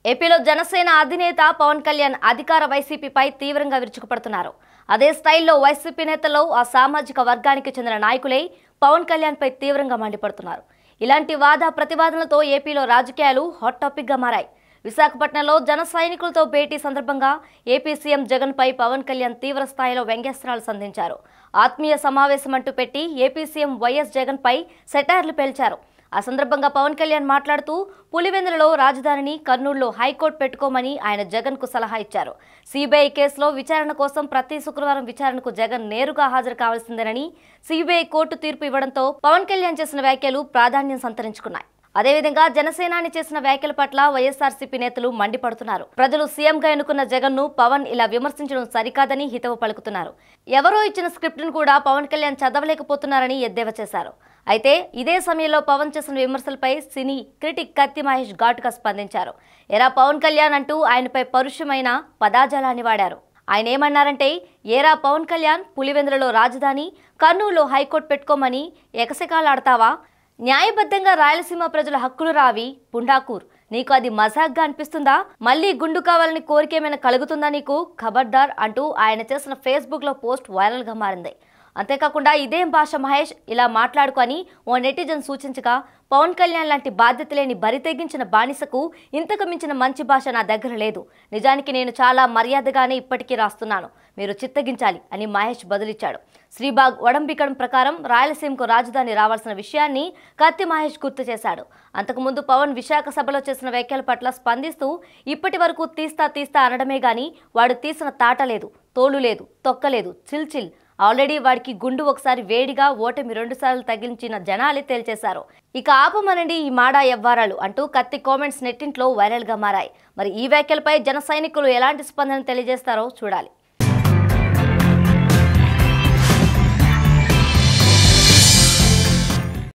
ఏపీలో జనసేన అధినేత పవన్ కళ్యాణ్ అధికార వైసీపీపై తీవ్రంగా విరుచుకుపడుతున్నారు అదే స్టైల్లో వైసీపీ నేతలు ఆ సామాజిక వర్గానికి చెందిన నాయకులే పవన్ కళ్యాణ్పై తీవ్రంగా మండిపడుతున్నారు ఇలాంటి వాద ప్రతివాదనలతో ఏపీలో రాజకీయాలు హాట్ టాపిక్గా మారాయి విశాఖపట్నంలో జన సైనికులతో భేటీ సందర్భంగా ఏపీ సీఎం జగన్పై పవన్ కళ్యాణ్ తీవ్ర స్థాయిలో వ్యంగ్యాస్త్రాలు సంధించారు ఆత్మీయ సమావేశం అంటూ పెట్టి ఏపీ సీఎం వైఎస్ జగన్పై సెటార్లు పేల్చారు ఆ సందర్భంగా పవన్ కళ్యాణ్ మాట్లాడుతూ పులివెందులలో రాజధానిని కర్నూలులో హైకోర్టు పెట్టుకోమని ఆయన జగన్కు సలహా ఇచ్చారు సిబిఐ కేసులో విచారణ కోసం ప్రతి శుక్రవారం విచారణకు జగన్ నేరుగా హాజరు కావాల్సిందేనని సిబిఐ కోర్టు తీర్పు ఇవ్వడంతో పవన్ కళ్యాణ్ చేసిన వ్యాఖ్యలు ప్రాధాన్యం సంతరించుకున్నాయి అదేవిధంగా జనసేనాని చేసిన వ్యాఖ్యల పట్ల వైఎస్ఆర్సీపీ నేతలు మండిపడుతున్నారు ప్రజలు సీఎంగా ఎన్నుకున్న జగన్ ను పవన్ ఇలా విమర్శించడం సరికాదని హితవు పలుకుతున్నారు ఎవరో ఇచ్చిన స్క్రిప్ట్ ను కూడా పవన్ కళ్యాణ్ చదవలేకపోతున్నారని ఎద్దేవా చేశారు అయితే ఇదే సమయంలో పవన్ చేసిన విమర్శలపై సినీ క్రిటిక్ కత్తి మహేష్ ఘాటుగా స్పందించారు ఎరా పవన్ కళ్యాణ్ అంటూ ఆయనపై పరుషమైన పదాజాలాన్ని వాడారు ఆయన ఏమన్నారంటే ఏరా పవన్ కళ్యాణ్ పులివెందులలో రాజధాని కర్నూలులో హైకోర్టు పెట్టుకోమని ఎకసెకాలాడతావా న్యాయబద్ధంగా రాయలసీమ ప్రజల హక్కులు రావి పుండాకూర్ నీకు అది మజాక్గా అనిపిస్తుందా మళ్ళీ గుండు కావాలని కోరికేమైనా కలుగుతుందా నీకు ఖబర్దార్ అంటూ ఆయన చేసిన ఫేస్బుక్ లో పోస్ట్ వైరల్ గా మారింది అంతేకాకుండా ఇదేం భాష మహేష్ ఇలా మాట్లాడుకొని ఓ నెటిజన్ సూచించగా పవన్ కళ్యాణ్ లాంటి బాధ్యత లేని బరి తెగించిన బానిసకు ఇంతకు మించిన మంచి భాష నా దగ్గర లేదు నిజానికి నేను చాలా మర్యాదగానే ఇప్పటికీ రాస్తున్నాను మీరు చిత్తగించాలి అని మహేష్ బదులిచ్చాడు శ్రీబాగ్ ఒడంబికడం ప్రకారం రాయలసీమకు రాజధాని రావాల్సిన విషయాన్ని కత్తి మహేష్ గుర్తు చేశాడు అంతకుముందు పవన్ విశాఖ సభలో చేసిన వ్యాఖ్యల పట్ల స్పందిస్తూ ఇప్పటి వరకు తీస్తా తీస్తా అనడమే గాని వాడు తీసిన తాట లేదు తోలు లేదు తొక్కలేదు చిల్ చిల్ ఆల్రెడీ వాడికి గుండు ఒకసారి వేడిగా ఓటమి రెండుసార్లు తగిలించిన జనాలే తేల్చేశారు ఇక ఆపమనండి ఈ మాడా ఎవ్వారాలు అంటూ కత్తి కామెంట్స్ నెట్టింట్లో వైరల్గా మారాయి మరి ఈ వ్యాఖ్యలపై జన సైనికులు ఎలాంటి స్పందన తెలియజేస్తారో చూడాలి